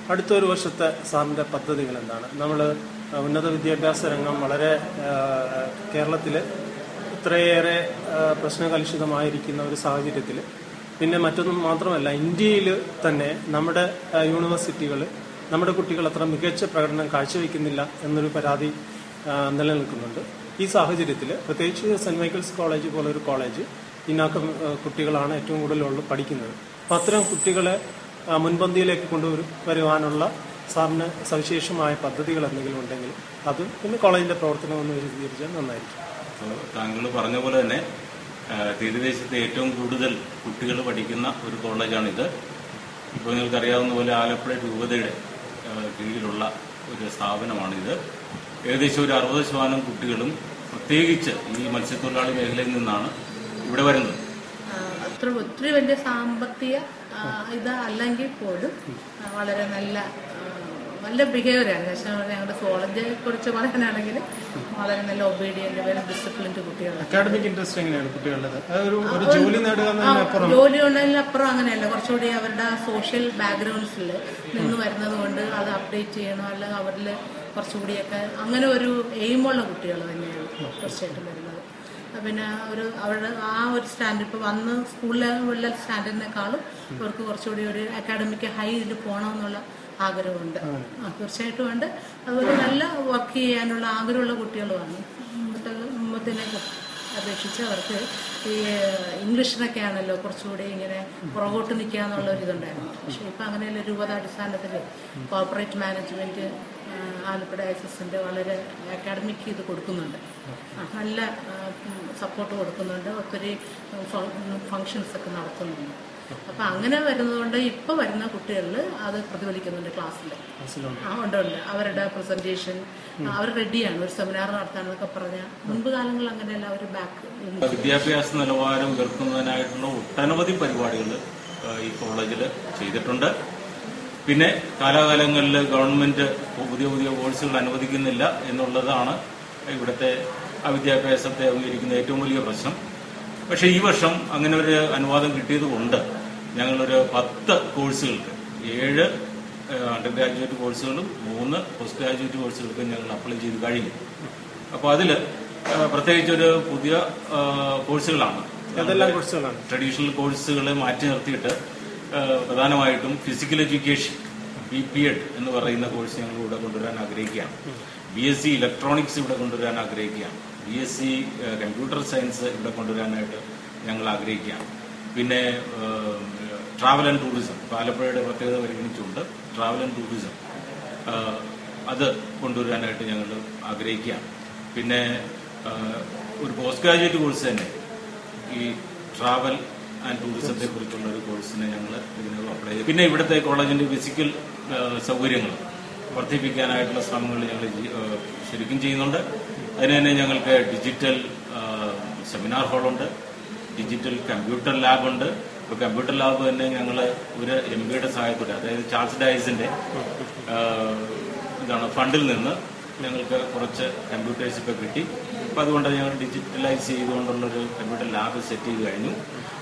അടുത്ത ഒരു വർഷത്തെ സാറിന്റെ പദ്ധതികൾ എന്താണ് നമ്മൾ ഉന്നത വിദ്യാഭ്യാസ രംഗം വളരെ കേരളത്തിൽ ഇത്രയേറെ ആ, പ്രശ്നകലുഷിതമായിരിക്കുന്ന ഒരു സാഹചര്യത്തിൽ പിന്നെ മറ്റൊന്നും മാത്രമല്ല ഇന്ത്യയിൽ തന്നെ നമ്മുടെ യൂണിവേഴ്സിറ്റികൾ നമ്മുടെ കുട്ടികൾ അത്ര മികച്ച പ്രകടനം കാഴ്ചവെക്കുന്നില്ല എന്നൊരു പരാതി ആ, നിലനിൽക്കുന്നുണ്ട് ഈ സാഹചര്യത്തിൽ പ്രത്യേകിച്ച് സെന്റ് മൈക്കിൾസ് കോളേജ് പോലൊരു കോളേജ് പിന്നാക്കം ആ, കുട്ടികളാണ് ഏറ്റവും കൂടുതലുള്ള പഠിക്കുന്നത് അപ്പം അത്തരം കുട്ടികളെ ആ, മുൻപന്തിയിലേക്ക് കൊണ്ടുവരും വരുവാനുള്ള സാറിന് സവിശേഷമായ പദ്ധതികൾ എന്തെങ്കിലും ഉണ്ടെങ്കിൽ അത് പിന്നെ കോളേജിന്റെ പ്രവർത്തനം ഒന്ന് വിശദീകരിച്ചാൽ നന്നായിരിക്കും താങ്കൾ പറഞ്ഞ പോലെ തന്നെ ആ, തീരദേശത്തെ ഏറ്റവും കൂടുതൽ കുട്ടികൾ പഠിക്കുന്ന ഒരു കോളേജാണിത് ഇപ്പോൾ നിങ്ങൾക്ക് അറിയാവുന്ന പോലെ ആലപ്പുഴ രൂപതയുടെ ആ, കീഴിലുള്ള ഒരു സ്ഥാപനമാണിത് ഏകദേശം ഒരു അറുപത് ശതമാനം കുട്ടികളും പ്രത്യേകിച്ച് ഈ മത്സ്യത്തൊഴിലാളി മേഖലയിൽ നിന്നാണ് ഇവിടെ വരുന്നത് ആ, അത്ര ഒത്തിരി വലിയ സാമ്പത്തിക ആ, ഇത് അല്ലെങ്കിൽ പോലും ആ, വളരെ നല്ല ആ, നല്ല ബിഹേവിയറാണ് പക്ഷേ ഞങ്ങളുടെ കോളേജിനെ കുറിച്ച് പറയാനാണെങ്കിൽ വളരെ നല്ല ഒബീഡിയന്റ് വെൽ ഡിസിപ്ലിൻഡ് കുട്ടികളാണ് അക്കാഡമിക് ഇൻട്രസ്റ്റ് എങ്ങനെയാണ് കുട്ടികളുടേത് അത് ഒരു ഒരു ജോലി നേടുക എന്നതിനപ്പുറം ജോലി ഉള്ളതിലപ്പുറം അങ്ങനെയല്ല കുറച്ചുകൂടി അവരുടെ സോഷ്യൽ ബാക്ക്ഗ്രൗണ്ട്സിൽ നിന്ന് വരുന്നത് കൊണ്ട് അത് അപ്ഡേറ്റ് ചെയ്യണം അല്ലെങ്കിൽ അവരിൽ കുറച്ചുകൂടിയൊക്കെ അങ്ങനെ ഒരു എയിമുള്ള കുട്ടികൾ തന്നെയാണ് തീർച്ചയായിട്ടും വരുന്നത് പിന്നെ ഒരു അവരുടെ ആ ഒരു സ്റ്റാൻഡ് ഇപ്പോൾ വന്ന് സ്കൂളിലെ സ്റ്റാൻഡിനേക്കാളും അവർക്ക് കുറച്ചുകൂടി ഒരു അക്കാഡമിക് ഹൈ ഇതിൽ പോകണമെന്നുള്ള ആഗ്രഹമുണ്ട് ആ, തീർച്ചയായിട്ടും ഉണ്ട് അതുപോലെ നല്ല വർക്ക് ചെയ്യാനുള്ള ആഗ്രഹമുള്ള കുട്ടികളുമാണ് മുമ്പത്തെ മുമ്പത്തിനേക്ക് അപേക്ഷിച്ച് അവർക്ക് ഈ ഇംഗ്ലീഷിനൊക്കെ ആണല്ലോ കുറച്ചുകൂടി ഇങ്ങനെ പുറകോട്ട് നിൽക്കുക എന്നുള്ള ഒരു ഇതുണ്ടായിരുന്നു പക്ഷേ ഇപ്പം അങ്ങനെയല്ല രൂപതാടിസ്ഥാനത്തിൽ കോർപ്പറേറ്റ് മാനേജ്മെന്റ് ആലപ്പുഴ ഐസസിന്റെ വളരെ അക്കാഡമിക് ഇത് കൊടുക്കുന്നുണ്ട് ആ, നല്ല സപ്പോർട്ട് കൊടുക്കുന്നുണ്ട് ഒത്തിരി ഫങ്ഷൻസ് ഒക്കെ നടത്തുന്നുണ്ട് അപ്പം അങ്ങനെ വരുന്നതുകൊണ്ട് ഇപ്പോൾ വരുന്ന കുട്ടികളിൽ അത് പ്രതിഫലിക്കുന്നുണ്ട് ക്ലാസ്സിൽ മനസ്സിലുണ്ട് ആ ഉണ്ട് ഉണ്ട് അവരുടെ പ്രസന്റേഷൻ അവർ റെഡിയാണ് ഒരു സെമിനാർ നടത്താനൊക്കെ പറഞ്ഞാൽ മുൻപ് കാലങ്ങളിൽ അങ്ങനെയല്ല അവർ ബാക്ക് വിദ്യാഭ്യാസ നിലവാരം ഉയർത്തുന്നതിനായിട്ടുള്ള ഒട്ടനവധി പരിപാടികൾ ഈ കോളേജിൽ ചെയ്തിട്ടുണ്ട് പിന്നെ കാലാകാലങ്ങളിൽ ഗവൺമെന്റ് പുതിയ പുതിയ കോഴ്സുകൾ അനുവദിക്കുന്നില്ല എന്നുള്ളതാണ് ഇവിടുത്തെ ആ വിദ്യാഭ്യാസത്തെ അംഗീകരിക്കുന്ന ഏറ്റവും വലിയ പ്രശ്നം പക്ഷേ ഈ വർഷം അങ്ങനെ ഒരു അനുവാദം കിട്ടിയത് കൊണ്ട് ഞങ്ങളൊരു പത്ത് കോഴ്സുകൾക്ക് ഏഴ് അണ്ടർ ഗ്രാജുവേറ്റ് കോഴ്സുകളും മൂന്ന് പോസ്റ്റ് ഗ്രാജുവേറ്റ് കോഴ്സുകൾക്കും ഞങ്ങൾ അപ്ലൈ ചെയ്ത് കഴിഞ്ഞു അപ്പോൾ അതിൽ പ്രത്യേകിച്ച് ഒരു പുതിയ ആ, കോഴ്സുകളാണ് ഏതെല്ലാം കോഴ്സുകളാണ് ട്രഡീഷണൽ കോഴ്സുകളെ മാറ്റി നിർത്തിയിട്ട് ആ, പ്രധാനമായിട്ടും physical education B P Ed എന്ന് പറയുന്ന കോഴ്സ് ഞങ്ങൾ ഇവിടെ കൊണ്ടുവരാൻ ആഗ്രഹിക്കുകയാണ് ബി എസ് സി ഇലക്ട്രോണിക്സ് ഇവിടെ കൊണ്ടുവരാൻ ആഗ്രഹിക്കുകയാണ് B S C computer science ഇവിടെ കൊണ്ടുവരാനായിട്ട് ഞങ്ങൾ ആഗ്രഹിക്കുകയാണ് പിന്നെ ട്രാവൽ ആൻഡ് ടൂറിസം ഇപ്പോൾ ആലപ്പുഴയുടെ പ്രത്യേകത പരിഗണിച്ചുകൊണ്ട് ട്രാവൽ ആൻഡ് ടൂറിസം ആ, അത് കൊണ്ടുവരാനായിട്ട് ഞങ്ങൾ ആഗ്രഹിക്കുകയാണ് പിന്നെ ആ, ഒരു പോസ്റ്റ് ഗ്രാജുവേറ്റ് കോഴ്സ് തന്നെ ഈ ട്രാവൽ ആൻഡ് ടൂറിസത്തെ കുറിച്ചുള്ള ഒരു കോഴ്സിന് ഞങ്ങൾ ഇതിനകം അപ്ലൈ ചെയ്തു പിന്നെ ഇവിടുത്തെ കോളേജിന്റെ ഫിസിക്കൽ സൗകര്യങ്ങൾ വർദ്ധിപ്പിക്കാനായിട്ടുള്ള ശ്രമങ്ങൾ ഞങ്ങൾ ജി- ആ, ശരിക്കും ചെയ്യുന്നുണ്ട് അതിന് തന്നെ ഞങ്ങൾക്ക് ഡിജിറ്റൽ സെമിനാർ ഹാളുണ്ട് ഡിജിറ്റൽ കമ്പ്യൂട്ടർ ലാബ് ഉണ്ട് ഇപ്പൊ കമ്പ്യൂട്ടർ ലാബ് തന്നെ ഞങ്ങൾ ഒരു എം പിയുടെ സഹായത്തോടെ അതായത് ചാൾസ് ഡയസിന്റെ ആ, ഇതാണ് ഫണ്ടിൽ നിന്ന് ഞങ്ങൾക്ക് കുറച്ച് കമ്പ്യൂട്ടേഴ്സ് ഇപ്പൊ കിട്ടി അപ്പൊ അതുകൊണ്ട് ഞങ്ങൾ ഡിജിറ്റലൈസ് ചെയ്തുകൊണ്ടുള്ളൊരു കമ്പ്യൂട്ടർ ലാബ് സെറ്റ് ചെയ്ത് കഴിഞ്ഞു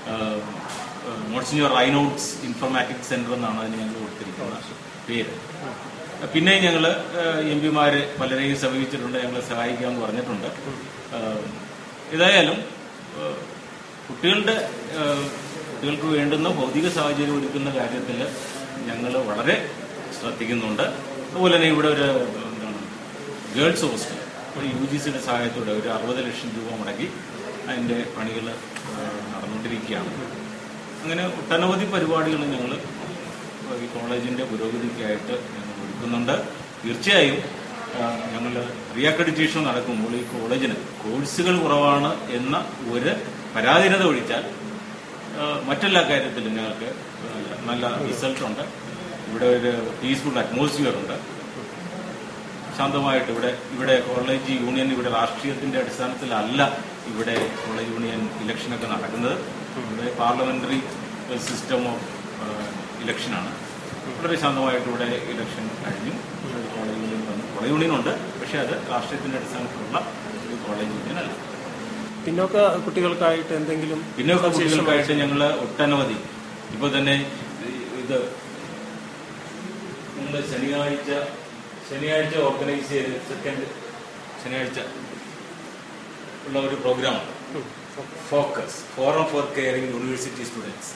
മോൺസിനിയർ റൈനോട്ട്സ് ഇൻഫോർമാറ്റിക്സ് സെന്റർ എന്നാണ് അതിന് ഞങ്ങൾ കൊടുത്തിരിക്കുന്ന പേര് പിന്നെ ഞങ്ങൾ എം പിമാര് പലരെയും സമീപിച്ചിട്ടുണ്ട് ഞങ്ങളെ സഹായിക്കാമെന്ന് പറഞ്ഞിട്ടുണ്ട് ഏഹ്, ഏതായാലും ഏഹ്, കുട്ടികളുടെ ഏഹ്, കുട്ടികൾക്ക് വേണ്ടുന്ന ഭൗതിക സാഹചര്യം ഒരുക്കുന്ന കാര്യത്തിൽ ഞങ്ങൾ വളരെ ശ്രദ്ധിക്കുന്നുണ്ട് അതുപോലെ തന്നെ ഇവിടെ ഒരു എന്താണ് ഗേൾസ് ഹോസ്റ്റൽ യു ജി സിയുടെ സഹായത്തോടെ ഒരു അറുപത് ലക്ഷം രൂപ മുടക്കി അതിന്റെ പണികൾ നടന്നുകൊണ്ടിരിക്കുകയാണ് അങ്ങനെ ഒട്ടനവധി പരിപാടികൾ ഞങ്ങൾ ഈ കോളേജിന്റെ പുരോഗതിക്കായിട്ട് ഞങ്ങൾ ഒരുക്കുന്നുണ്ട് തീർച്ചയായും ഞങ്ങൾ റീഅക്രഡിറ്റേഷൻ നടക്കുമ്പോൾ ഈ കോളേജിന് കോഴ്സുകൾ കുറവാണ് എന്ന ഒരു പരാധീനത ഒഴിച്ചാൽ ആ, മറ്റെല്ലാ കാര്യത്തിലും ഞങ്ങൾക്ക് നല്ല റിസൾട്ട് ഉണ്ട് ഇവിടെ ഒരു പീസ്ഫുൾ അറ്റ്മോസ്ഫിയർ ഉണ്ട് ശാന്തമായിട്ട് ഇവിടെ ഇവിടെ കോളേജ് യൂണിയൻ ഇവിടെ രാഷ്ട്രീയത്തിന്റെ അടിസ്ഥാനത്തിലല്ല ഇവിടെ കോളേജ് യൂണിയൻ ഇലക്ഷനൊക്കെ നടക്കുന്നത് ഇവിടെ പാർലമെന്ററി സിസ്റ്റം ഓഫ് ഇലക്ഷനാണ് വളരെ ശാന്തമായിട്ട് ഇവിടെ ഇലക്ഷൻ കഴിഞ്ഞു ഇവിടെ കോളേജ് യൂണിയൻ വന്നു കോളേജ് യൂണിയൻ ഉണ്ട് പക്ഷേ അത് രാഷ്ട്രീയത്തിന്റെ അടിസ്ഥാനത്തിലുള്ള ഒരു കോളേജ് യൂണിയൻ അല്ല പിന്നോക്ക കുട്ടികൾക്കായിട്ട് എന്തെങ്കിലും പിന്നോക്ക കുട്ടികൾക്കായിട്ട് ഞങ്ങൾ ഒട്ടനവധി ഇപ്പൊ തന്നെ ഇത് ഞങ്ങൾ ശനിയാഴ്ച ശനിയാഴ്ച ഓർഗനൈസ് ചെയ്ത് സെക്കൻഡ് ശനിയാഴ്ച ഉള്ള ഒരു പ്രോഗ്രാമാണ് focus forum for caring university students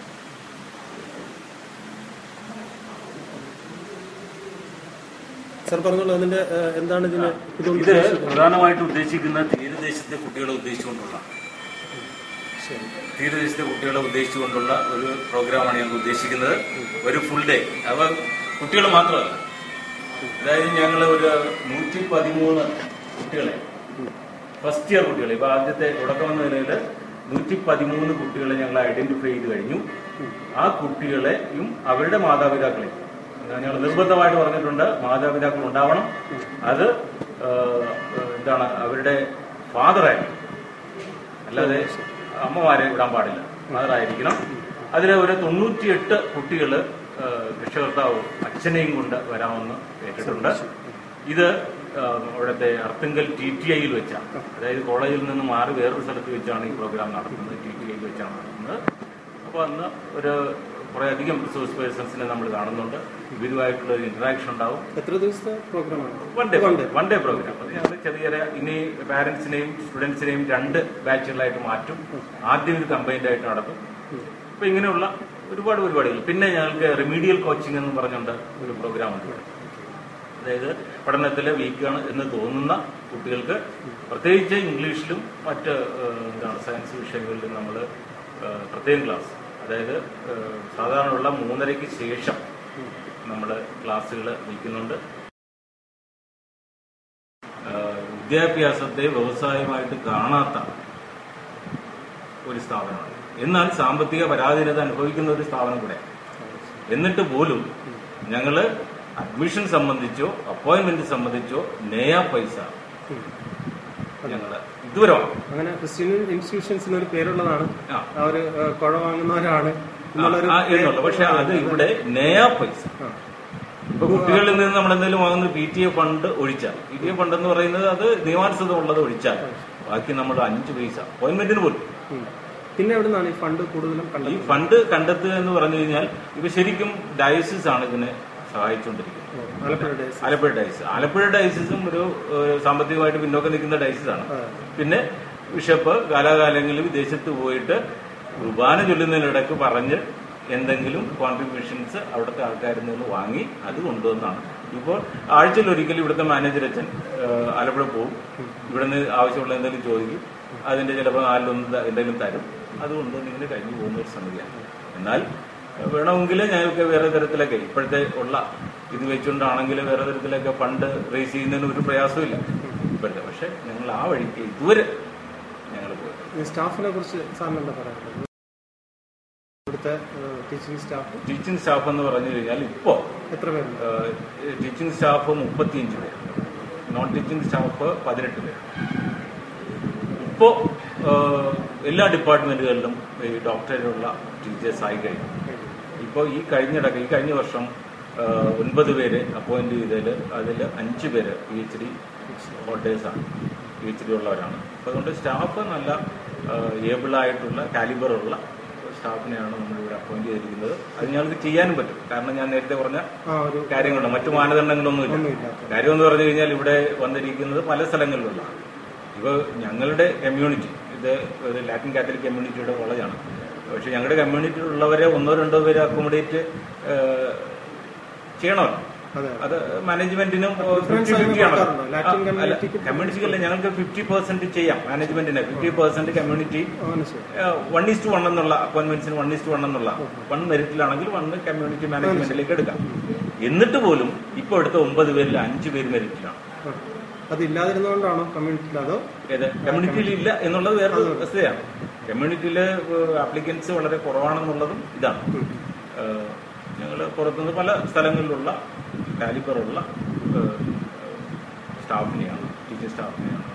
sir പറഞ്ഞോളൂ അതിന്റെ ഏഹ്, എന്താണ് ഇതിന് ഇതുകൊണ്ട് ഇത് ഉദ്ദേശിക്കുന്നത്? പ്രധാനമായിട്ട് ഉദ്ദേശിക്കുന്ന തീരദേശത്തെ കുട്ടികളെ ഉദ്ദേശിച്ചുകൊണ്ടുള്ള ശരി തീരദേശത്തെ കുട്ടികളെ ഉദ്ദേശിച്ചുകൊണ്ടുള്ള ഒരു പ്രോഗ്രാമാണ് ഞങ്ങൾ ഉദ്ദേശിക്കുന്നത് ഒരു ഫുൾ ഡേ അവ കുട്ടികൾ മാത്രമല്ല അതായത് ഞങ്ങൾ ഒരു നൂറ്റി പതിമൂന്ന് കുട്ടികളെ ഫസ്റ്റ് ഇയർ കുട്ടികളെ ഇപ്പൊ ആദ്യത്തെ തുടക്കം എന്ന നിലയിൽ നൂറ്റി പതിമൂന്ന് കുട്ടികളെ ഞങ്ങൾ ഐഡന്റിഫൈ ചെയ്ത് കഴിഞ്ഞു ആ കുട്ടികളെയും അവരുടെ മാതാപിതാക്കളെയും ഞങ്ങൾ നിർബന്ധമായിട്ട് പറഞ്ഞിട്ടുണ്ട് മാതാപിതാക്കൾ ഉണ്ടാവണം അത് ആ, എന്താണ് അവരുടെ ഫാദറായിരിക്കും അല്ലാതെ അമ്മമാരെ വിടാൻ പാടില്ല മദറായിരിക്കണം അതിൽ ഒരു തൊണ്ണൂറ്റിയെട്ട് കുട്ടികൾ രക്ഷകർത്താവ് അച്ഛനെയും കൊണ്ട് വരാമെന്ന് കേട്ടിട്ടുണ്ട് ഇത് ആ, അവിടുത്തെ അർത്തുങ്കൽ ടി ടി ഐയിൽ വെച്ചാണ് അതായത് കോളേജിൽ നിന്ന് മാറി വേറൊരു സ്ഥലത്ത് വെച്ചാണ് ഈ പ്രോഗ്രാം നടത്തുന്നത് ടി ടി ഐയിൽ വെച്ചാണ് നടത്തുന്നത് അപ്പോൾ അന്ന് ഒരു കുറേ അധികം റിസോഴ്സ് പേഴ്സൺസിനെ നമ്മൾ കാണുന്നുണ്ട് ഇവരുമായിട്ടുള്ള ഒരു ഇന്ററാക്ഷൻ ഉണ്ടാവും എത്ര ദിവസത്തെ പ്രോഗ്രാമാണ് one day one day programme അത് ഞങ്ങൾ ചെറിയ ചെറിയ ഇനി പാരന്റ്സിനെയും സ്റ്റുഡൻസിനെയും രണ്ട് ബാച്ചുകളായിട്ട് മാറ്റും ആദ്യം ഇത് കമ്പൈൻഡ് ആയിട്ട് നടത്തും അപ്പൊ ഇങ്ങനെയുള്ള ഒരുപാട് പരിപാടികൾ പിന്നെ ഞങ്ങൾക്ക് റിമീഡിയൽ കോച്ചിങ് എന്ന് പറഞ്ഞുകൊണ്ട് ഒരു പ്രോഗ്രാം ഉണ്ട് ഇവിടെ. അതായത് പഠനത്തിൽ വീക്കാണ് എന്ന് തോന്നുന്ന കുട്ടികൾക്ക് പ്രത്യേകിച്ച് ഇംഗ്ലീഷിലും മറ്റ് ഏഹ്, എന്താണ് സയൻസ് വിഷയങ്ങളിലും നമ്മൾ പ്രത്യേകം ക്ലാസ് അതായത് ഏഹ്, സാധാരണയുള്ള മൂന്നരയ്ക്ക് ശേഷം നമ്മൾ ക്ലാസ്സുകൾ വയ്ക്കുന്നുണ്ട് ഏഹ്, വിദ്യാഭ്യാസത്തെ വ്യവസായമായിട്ട് കാണാത്ത ഒരു സ്ഥാപനമാണ് എന്നാൽ സാമ്പത്തിക പരാധീനത അനുഭവിക്കുന്ന ഒരു സ്ഥാപനം കൂടെ എന്നിട്ട് പോലും ഞങ്ങള് അഡ്മിഷൻ സംബന്ധിച്ചോ അപ്പോയിന്റ്മെന്റ് സംബന്ധിച്ചോ നയ പൈസ ഞങ്ങള് ഇതുവരെ വാങ്ങും. അങ്ങനെ ക്രിസ്ത്യൻ ഇൻസ്റ്റിറ്റ്യൂഷൻസിന് ഒരു പേരുള്ളതാണ് ആ. അവർ കുഴ വാങ്ങുന്നവരാണ് എന്നുള്ളൊരു ആ, എന്നുള്ളു പക്ഷെ അത് ഇവിടെ നയ പൈസ ആ. ഇപ്പൊ കുട്ടികളിൽ നിന്ന് നമ്മൾ എന്തെങ്കിലും വാങ്ങുന്ന പി ടി എ ഫണ്ട് ഒഴിച്ചാൽ പി ടി എ ഫണ്ട് എന്ന് പറയുന്നത് അത് നിയമാനുസൃതം ഉള്ളത് ഒഴിച്ചാൽ ബാക്കി നമ്മൾ അഞ്ച് പൈസ അപ്പോയിന്റ്മെന്റിന് പോലും ഉം. പിന്നെ എവിടെ നിന്നാണ് ഈ ഫണ്ട് കൂടുതലും ഈ കണ്ടെത്തുന്നത് ഫണ്ട് കണ്ടെത്തുക എന്ന് പറഞ്ഞു കഴിഞ്ഞാൽ ഇപ്പൊ ശരിക്കും ഡയസിസ് ആണ് ഇതിനെ സഹായിച്ചുകൊണ്ടിരിക്കുന്നത് ഓ, ആലപ്പുഴ ഡേയ്സ് ആലപ്പുഴ ഡയസിസ് ആലപ്പുഴ ഡയസിസും ഒരു ഏഹ്, സാമ്പത്തികമായിട്ട് പിന്നോക്കം നിൽക്കുന്ന ഡയസിസ് ആണ് അതെ. പിന്നെ ബിഷപ്പ് കാലാകാലങ്ങളിൽ വിദേശത്ത് പോയിട്ട് കുർബാന ചൊല്ലുന്നതിനിടയ്ക്ക് പറഞ്ഞ് എന്തെങ്കിലും കോൺട്രിബ്യൂഷൻസ് അവിടുത്തെ ആൾക്കാരിൽ നിന്ന് വാങ്ങി അത് കൊണ്ടുവന്നാണ് ഇപ്പോൾ ആഴ്ചയിൽ ഒരിക്കൽ ഇവിടുത്തെ മാനേജർ അച്ഛൻ ഏഹ്, ആലപ്പുഴ പോകും ഇവിടുന്ന് ആവശ്യമുള്ള എന്തെങ്കിലും ചോദിക്കും അതിന്റെ ചിലപ്പോൾ നാലിലൊന്ന് ത- എന്തെങ്കിലും തരും അതുകൊണ്ട് ഇങ്ങനെ കഴിഞ്ഞു പോകുന്ന ഒരു സംഗതിയാണ് എന്നാൽ ഏഹ്, വേണമെങ്കിൽ ഞങ്ങൾക്ക് വേറെ തരത്തിലൊക്കെ ഇപ്പോഴത്തെ ഉള്ള ഇത് വെച്ചുകൊണ്ടാണെങ്കിൽ വേറെ തരത്തിലൊക്കെ ഫണ്ട് റേസ് ചെയ്യുന്നതിന് ഒരു പ്രയാസമില്ല ഇപ്പോഴത്തെ പക്ഷെ ഞങ്ങൾ ആ വഴിക്ക് ഇതുവരെ ഞങ്ങൾ പോയി ഈ സ്റ്റാഫിനെ കുറിച്ച് സാറിന് എന്താ പറയാനുള്ളത് ഇവിടുത്തെ ടീച്ചിങ് സ്റ്റാഫ് ടീച്ചിങ് സ്റ്റാഫ് എന്ന് പറഞ്ഞു കഴിഞ്ഞാൽ ഇപ്പോൾ എത്ര പേരുണ്ട് ടീച്ചിങ് സ്റ്റാഫ് മുപ്പത്തിയഞ്ച് പേര് നോൺ ടീച്ചിങ് സ്റ്റാഫ് പതിനെട്ട് പേര് ഇപ്പോ ഏഹ്, എല്ലാ ഡിപ്പാർട്ട്മെന്റുകളിലും ഈ ഡോക്ടറിനുള്ള ടീച്ചേഴ്സ് ആയി കഴിഞ്ഞു ഇപ്പോൾ ഈ കഴിഞ്ഞിടക്ക് ഈ കഴിഞ്ഞ വർഷം ഏഹ്, ഒൻപത് പേര് അപ്പോയിന്റ് ചെയ്തതിൽ അതിൽ അഞ്ച് പേര് പി എച്ച് ഡി ഹോൾഡേഴ്സാണ് പി എച്ച് ഡി ഉള്ളവരാണ് അപ്പോൾ അതുകൊണ്ട് സ്റ്റാഫ് നല്ല ഏബിൾ ആയിട്ടുള്ള കാലിബറുള്ള സ്റ്റാഫിനെയാണ് നമ്മളിവിടെ അപ്പോയിന്റ് ചെയ്തിരിക്കുന്നത് അത് ഞങ്ങൾക്ക് ചെയ്യാനും പറ്റും കാരണം ഞാൻ നേരത്തെ പറഞ്ഞ ആ ഒരു കാര്യങ്ങളുണ്ട് മറ്റു മാനദണ്ഡങ്ങളൊന്നുമില്ല ഒന്നുമില്ലാത്ത കാര്യം എന്ന് പറഞ്ഞു കഴിഞ്ഞാൽ ഇവിടെ വന്നിരിക്കുന്നത് പല സ്ഥലങ്ങളിലുള്ള ഇപ്പോൾ ഞങ്ങളുടെ കമ്മ്യൂണിറ്റി ഇത് ഒരു ലാറ്റിൻ കാത്തലിക് കമ്മ്യൂണിറ്റിയുടെ കോളേജാണ് പക്ഷെ ഞങ്ങളുടെ കമ്മ്യൂണിറ്റിയിലുള്ളവരെ ഒന്നോ രണ്ടോ പേര് അക്കോമഡേറ്റ് ചെയ്യണമല്ലോ അതെ അത് മാനേജ്മെന്റിനും Preference ഫിഫ്റ്റി ആയി ഫിഫ്റ്റി ആണ് കൊടുക്കാറുണ്ടോ? ലാറ്റിൻ കമ്മ്യൂണിറ്റിക്ക് കമ്മ്യൂണിറ്റിക്കല്ല ഞങ്ങൾക്ക് ഫിഫ്റ്റി പെർസെന്റ് ചെയ്യാം മാനേജ്മെന്റിന് ഫിഫ്റ്റി പെർസെന്റ് കമ്മ്യൂണിറ്റി അങ്ങനെ ശരി വൺ ഈസ് ടു വൺ എന്നുള്ള അപ്പോയിന്റ്മെന്റ്സിന് വൺ ഈസ് ടു വൺ എന്നുള്ള വൺ മെറിറ്റിലാണെങ്കിൽ വൺ കമ്മ്യൂണിറ്റി മാനേജ്മെന്റിലേക്ക് എടുക്കാം എന്നിട്ട് പോലും ഇപ്പോൾ എടുത്ത ഒമ്പത് പേരിൽ അഞ്ച് പേര് മെറിറ്റിലാണ് ആ. അതില്ലാതിരുന്നതുകൊണ്ടാണോ കമ്മ്യൂണിറ്റിയിൽ അതോ ഏത് കമ്മ്യൂണിറ്റിയിൽ ഇല്ല എന്നുള്ളത് വേറൊരു വസ്തുതയാണ് കമ്മ്യൂണിറ്റിയില് ആപ്ലിക്കൻസ് വളരെ കുറവാണെന്നുള്ളതും ഇതാണ് ഞങ്ങൾ പുറത്തുനിന്ന് പല സ്ഥലങ്ങളിലുള്ള കാലിബറുള്ള സ്റ്റാഫിനെയാണ് ടീച്ചർ സ്റ്റാഫിനെയാണ്